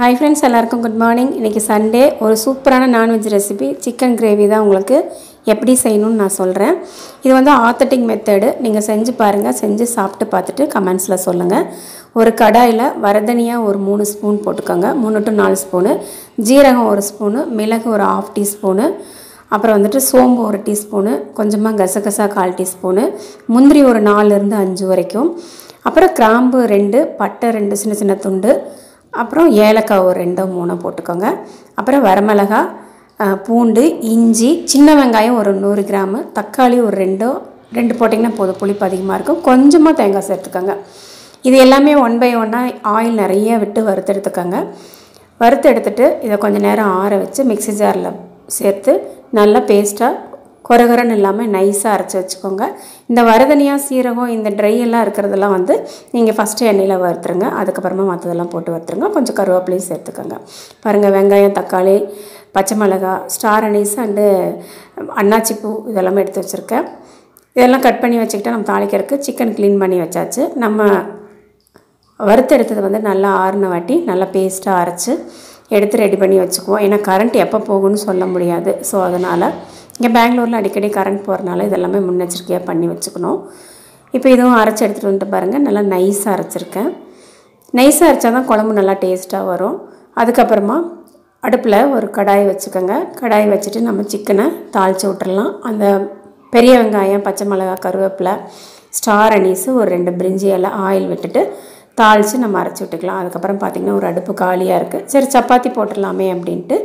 hi friends எல்லாருக்கும் good morning இன்றைக்கி Sunday ஒரு சூப்பரான நான்வெஜ் ரெசிபி சிக்கன் கிரேவி தான் உங்களுக்கு எப்படி செய்யணும்னு நான் சொல்கிறேன் இது வந்து ஆத்தட்டிக் மெத்தடு நீங்கள் செஞ்சு பாருங்கள் செஞ்சு சாப்பிட்டு பார்த்துட்டு கமெண்ட்ஸில் சொல்லுங்கள் ஒரு கடாயில் வரதனியாக ஒரு மூணு ஸ்பூன் போட்டுக்கோங்க மூணு டு நாலு ஸ்பூனு ஜீரகம் ஒரு ஸ்பூனு மிளகு ஒரு ஆஃப் டீஸ்பூனு அப்புறம் வந்துட்டு சோம்பு ஒரு டீஸ்பூனு கொஞ்சமாக கசகசா கால் டீஸ்பூனு முந்திரி ஒரு நாலுலேருந்து அஞ்சு வரைக்கும் அப்புறம் கிராம்பு ரெண்டு பட்டை ரெண்டு சின்ன சின்ன துண்டு அப்புறம் ஏலக்காய் ஒரு ரெண்டோ மூணோ போட்டுக்கோங்க அப்புறம் வரமிளகா அஹ், பூண்டு இஞ்சி சின்ன வெங்காயம் ஒரு நூறு கிராமு தக்காளி ஒரு ரெண்டோ ரெண்டு போட்டிங்கன்னா போதும் புளிப்பு அதிகமாக இருக்கும் கொஞ்சமாக தேங்காய் சேர்த்துக்கோங்க இது எல்லாமே ஒன் பை ஒன்னாக ஆயில் நிறைய விட்டு வறுத்தெடுத்துக்கோங்க வறுத்து எடுத்துட்டு இதை கொஞ்சம் நேரம் ஆற வச்சு மிக்ஸி ஜாரில் சேர்த்து நல்லா பேஸ்ட்டாக கொரகரன்னு இல்லாமல் நைஸாக அரைச்சி வச்சுக்கோங்க இந்த வரதனியாக சீரகம் இந்த ட்ரை எல்லாம் இருக்கிறதெல்லாம் வந்து நீங்கள் ஃபஸ்ட்டு எண்ணெயில் வறுத்துருங்க அதுக்கப்புறமா மற்றதெல்லாம் போட்டு வறுத்துருங்க கொஞ்சம் கருவேப்பிலையும் சேர்த்துக்கோங்க பாருங்கள் வெங்காயம் தக்காளி பச்சை மிளகாய் ஸ்டார் அனீஸ் அண்டு அன்னாச்சி பூ இதெல்லாமே எடுத்து வச்சுருக்கேன் இதெல்லாம் கட் பண்ணி வச்சுக்கிட்டா நம்ம தாளிக்கிறதுக்கு சிக்கன் க்ளீன் பண்ணி வச்சாச்சு நம்ம வறுத்தெடுத்தது வந்து நல்லா ஆறுன வாட்டி நல்லா பேஸ்ட்டாக அரைச்சி எடுத்து ரெடி பண்ணி வச்சுக்குவோம் ஏன்னா கரண்ட் எப்போ போகும்னு சொல்ல முடியாது ஸோ அதனால் இங்கே பெங்களூரில் அடிக்கடி கரண்ட் போகிறனால இதெல்லாமே முன்னெச்சரிக்கையாக பண்ணி வச்சுக்கணும் இப்போ இதுவும் அரைச்சி எடுத்துகிட்டு வந்துட்டு பாருங்கள் நல்லா நைஸாக அரைச்சிருக்கேன் நைஸாக அரைச்சா தான் குழம்பு நல்லா டேஸ்ட்டாக வரும் அதுக்கப்புறமா அடுப்பில் ஒரு கடாய் வச்சுக்கோங்க கடாய் வச்சுட்டு நம்ம சிக்கனை தாளித்து விட்டுறலாம் அந்த பெரிய வெங்காயம் பச்சை மிளகாய் கருவேப்பிலை ஸ்டார் அனீஸு ஒரு ரெண்டு பிரிஞ்சி எல்லாம் ஆயில் விட்டுட்டு தாளித்து நம்ம அரைச்சி விட்டுக்கலாம் அதுக்கப்புறம் பார்த்திங்கன்னா ஒரு அடுப்பு காலியாக இருக்குது சரி சப்பாத்தி போட்டுடலாமே அப்படின்ட்டு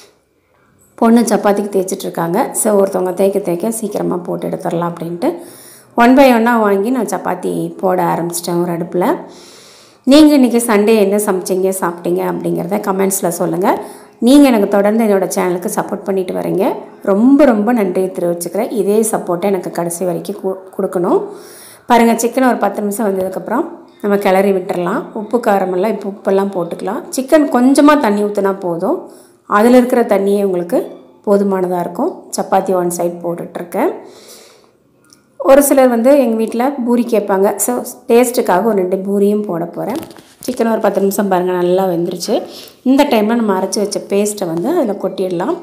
பொண்ணு சப்பாத்திக்கு தேய்ச்சிட்ருக்காங்க ஸோ ஒருத்தவங்க தேய்க்க தேய்க்க சீக்கிரமாக போட்டு எடுத்துடலாம் அப்படின்ட்டு ஒன் பை ஒன்னாக வாங்கி நான் சப்பாத்தி போட ஆரம்பிச்சிட்டேன் ஒரு அடுப்பில் நீங்கள் இன்றைக்கி சண்டே என்ன சமைச்சிங்க சாப்பிட்டீங்க அப்படிங்கிறத கமெண்ட்ஸில் சொல்லுங்கள் நீங்கள் எனக்கு தொடர்ந்து என்னோடய சேனலுக்கு சப்போர்ட் பண்ணிட்டு வரீங்க ரொம்ப ரொம்ப நன்றியை தெரிவிச்சுக்கிறேன் இதே சப்போர்ட்டை எனக்கு கடைசி வரைக்கும் கு- கொடுக்கணும் பாருங்கள் சிக்கன் ஒரு பத்து நிமிஷம் வந்ததுக்கப்புறம் நம்ம கிளறி விட்டுறலாம் உப்பு காரமெல்லாம் இப்போ உப்பெல்லாம் போட்டுக்கலாம் சிக்கன் கொஞ்சமாக தண்ணி ஊற்றினா போதும் அதில் இருக்கிற தண்ணியே உங்களுக்கு போதுமானதாக இருக்கும் சப்பாத்தி ஒன் சைட் போட்டுட்ருக்கேன் ஒரு சிலர் வந்து எங்கள் வீட்டில் பூரி கேட்பாங்க ஸோ டேஸ்ட்டுக்காக ஒரு ரெண்டு பூரியும் போட போகிறேன் சிக்கன் ஒரு பத்து நிமிஷம் பாருங்கள் நல்லா வெந்துருச்சு இந்த டைமில் நம்ம அரைச்சி வச்ச பேஸ்ட்டை வந்து அதில் கொட்டிடலாம்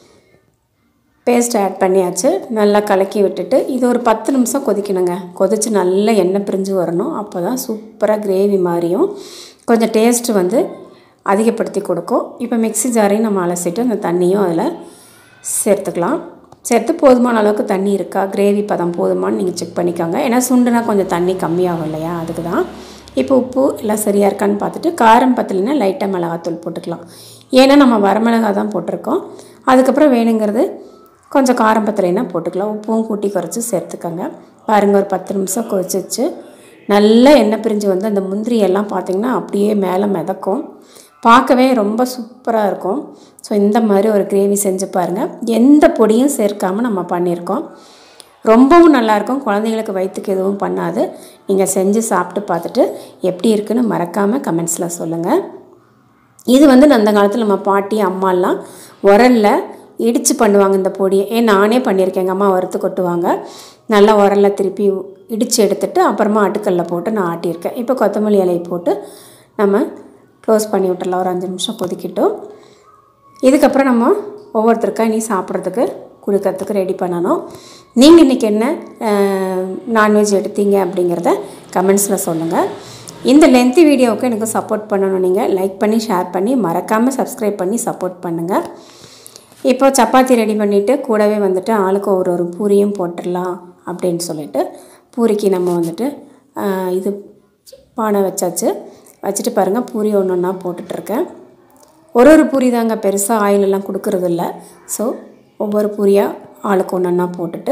பேஸ்ட் ஆட் பண்ணியாச்சு நல்லா கலக்கி விட்டுட்டு இது ஒரு பத்து நிமிஷம் கொதிக்கணுங்க கொதித்து நல்லா எண்ணெய் பிரிஞ்சு வரணும் அப்போ தான் சூப்பராக கிரேவி மாதிரியும் கொஞ்சம் டேஸ்ட்டு வந்து அதிகப்படுத்தி கொடுக்கும் இப்போ மிக்ஸி ஜாரையும் நம்ம அலசிட்டு அந்த தண்ணியும் அதில் சேர்த்துக்கலாம் சேர்த்து போதுமான அளவுக்கு தண்ணி இருக்கா கிரேவி பதம் போதுமான்னு நீங்கள் செக் பண்ணிக்கோங்க ஏன்னா சுண்டுனா கொஞ்சம் தண்ணி கம்மியாகும் இல்லையா அதுக்கு தான் இப்போ உப்பு எல்லாம் சரியாக இருக்கான்னு பார்த்துட்டு காரம் பத்தலைன்னா லைட்டாக மிளகாத்தூள் போட்டுக்கலாம் ஏன்னா நம்ம வரமிளகா தான் போட்டிருக்கோம் அதுக்கப்புறம் வேணுங்கிறது கொஞ்சம் காரம் பத்தலைன்னா போட்டுக்கலாம் உப்பும் கூட்டி குறைச்சி சேர்த்துக்கோங்க பாருங்கள் ஒரு பத்து நிமிஷம் கொதிச்சிச்சு நல்லா எண்ணெய் பிரிஞ்சு வந்து அந்த முந்திரி எல்லாம் பார்த்திங்கன்னா அப்படியே மேலே மிதக்கும் பார்க்கவே ரொம்ப சூப்பராக இருக்கும் ஸோ இந்த மாதிரி ஒரு கிரேவி செஞ்சு பாருங்கள் எந்த பொடியும் சேர்க்காமல் நம்ம பண்ணியிருக்கோம் ரொம்பவும் நல்லாயிருக்கும் குழந்தைங்களுக்கு வயிற்றுக்கு எதுவும் பண்ணாது நீங்கள் செஞ்சு சாப்பிட்டு பார்த்துட்டு எப்படி இருக்குன்னு மறக்காமல் கமெண்ட்ஸில் சொல்லுங்கள் இது வந்து அந்த காலத்தில் நம்ம பாட்டி அம்மாலாம் உரலில் இடித்து பண்ணுவாங்க இந்த பொடியை ஏன் நானே பண்ணியிருக்கேன் எங்கள் அம்மா வறுத்து கொட்டுவாங்க நல்லா உரலில் திருப்பி இடித்து எடுத்துட்டு அப்புறமா ஆட்டுக்கல்ல போட்டு நான் ஆட்டியிருக்கேன் இப்போ கொத்தமல்லி இலையை போட்டு நம்ம க்ளோஸ் பண்ணி விட்டுறலாம் ஒரு அஞ்சு நிமிஷம் கொதிக்கட்டும் இதுக்கப்புறம் நம்ம ஒவ்வொருத்தருக்கா இனி சாப்பிட்றதுக்கு கொடுக்கறதுக்கு ரெடி பண்ணணும் நீங்கள் இன்றைக்கி என்ன நான்வெஜ் எடுத்தீங்க அப்படிங்கிறத கமெண்ட்ஸில் சொல்லுங்கள் இந்த லென்த்தி வீடியோவுக்கு எனக்கு சப்போர்ட் பண்ணணும் நீங்கள் லைக் பண்ணி ஷேர் பண்ணி மறக்காமல் சப்ஸ்கிரைப் பண்ணி சப்போர்ட் பண்ணுங்கள் இப்போ சப்பாத்தி ரெடி பண்ணிவிட்டு கூடவே வந்துட்டு ஆளுக்கு ஒரு ஒரு பூரியும் போட்டுடலாம் அப்படின்னு சொல்லிட்டு பூரிக்கு நம்ம வந்துட்டு ஆஹ், இது பானை வச்சாச்சு வச்சுட்டு பாருங்கள் பூரி ஒன்று ஒன்றா போட்டுட்ருக்கேன் ஒரு ஒரு பூரி தாங்க பெருசாக ஆயில் எல்லாம் கொடுக்கறது இல்ல ஸோ ஒவ்வொரு பூரியாக ஆளுக்கு ஒன்று ஒன்றா போட்டுட்டு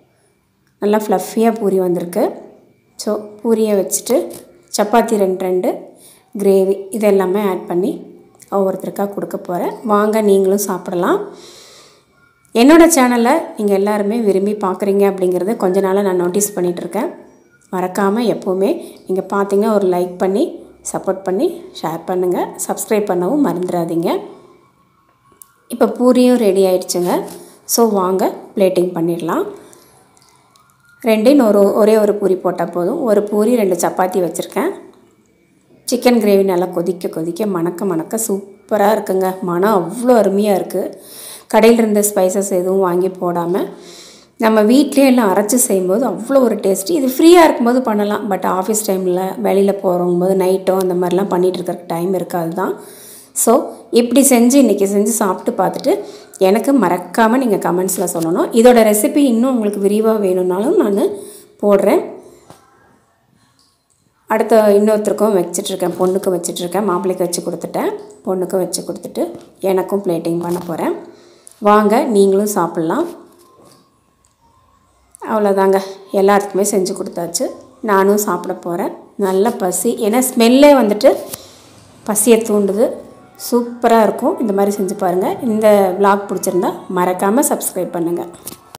நல்லா ஃப்ளஃபியாக பூரி வந்திருக்கு ஸோ பூரியை வச்சுட்டு சப்பாத்தி ரெண்டு ரெண்டு கிரேவி இது எல்லாமே ஆட் பண்ணி ஒவ்வொருத்தருக்காக கொடுக்க போகிறேன் வாங்க நீங்களும் சாப்பிடலாம் என்னோடய சேனலை நீங்கள் எல்லாருமே விரும்பி பார்க்குறீங்க அப்படிங்கிறத கொஞ்ச நாளாக நான் நோட்டீஸ் பண்ணிகிட்ருக்கேன் மறக்காமல் எப்போவுமே நீங்கள் பார்த்தீங்கன்னா ஒரு லைக் பண்ணி சப்போர்ட் பண்ணி ஷேர் பண்ணுங்கள் சப்ஸ்கிரைப் பண்ணவும் மறந்துடாதீங்க இப்போ பூரியும் ரெடி ஆயிடுச்சுங்க ஸோ வாங்க பிளேட்டிங் பண்ணிடலாம் ரெண்டையும் ஒரு ஒரே ஒரு பூரி போட்டால் போதும் ஒரு பூரி ரெண்டு சப்பாத்தி வச்சுருக்கேன் சிக்கன் கிரேவி நல்லா கொதிக்க கொதிக்க மணக்க மணக்க சூப் சூப்பராக இருக்குங்க மனம் அவ்வளோ அருமையாக இருக்குது கடையில் இருந்த ஸ்பைசஸ் எதுவும் வாங்கி போடாமல் நம்ம வீட்லேயே எல்லாம் அரைச்சி செய்யும்போது அவ்வளோ ஒரு டேஸ்ட்டு இது ஃப்ரீயாக இருக்கும்போது பண்ணலாம் பட் ஆஃபீஸ் டைமில் வெளியில் போகும்போது நைட்டோ அந்த மாதிரிலாம் பண்ணிகிட்டு இருக்கிற டைம் இருக்காது தான் ஸோ இப்படி செஞ்சு இன்றைக்கி செஞ்சு சாப்பிட்டு பார்த்துட்டு எனக்கு மறக்காமல் நீங்கள் கமெண்ட்ஸில் சொல்லணும் இதோட ரெசிபி இன்னும் உங்களுக்கு விரிவாக வேணும்னாலும் நான் போடுறேன் அடுத்த இன்னொருத்தருக்கும் வச்சிட்ருக்கேன் பொண்ணுக்கும் வச்சிட்ருக்கேன் மாப்பிள்ளைக்கு வச்சு கொடுத்துட்டேன் பொண்ணுக்கும் வச்சு கொடுத்துட்டு எனக்கும் பிளேட்டிங் பண்ண போகிறேன் வாங்க நீங்களும் சாப்பிட்லாம் அவ்வளோதாங்க எல்லாத்துக்குமே செஞ்சு கொடுத்தாச்சு நானும் சாப்பிட போகிறேன் நல்ல பசி ஏன்னா ஸ்மெல்லே வந்துட்டு பசியை தூண்டுது சூப்பராக இருக்கும் இந்த மாதிரி செஞ்சு பாருங்கள் இந்த vlog பிடிச்சிருந்தா மறக்காமல் சப்ஸ்கிரைப் பண்ணுங்கள்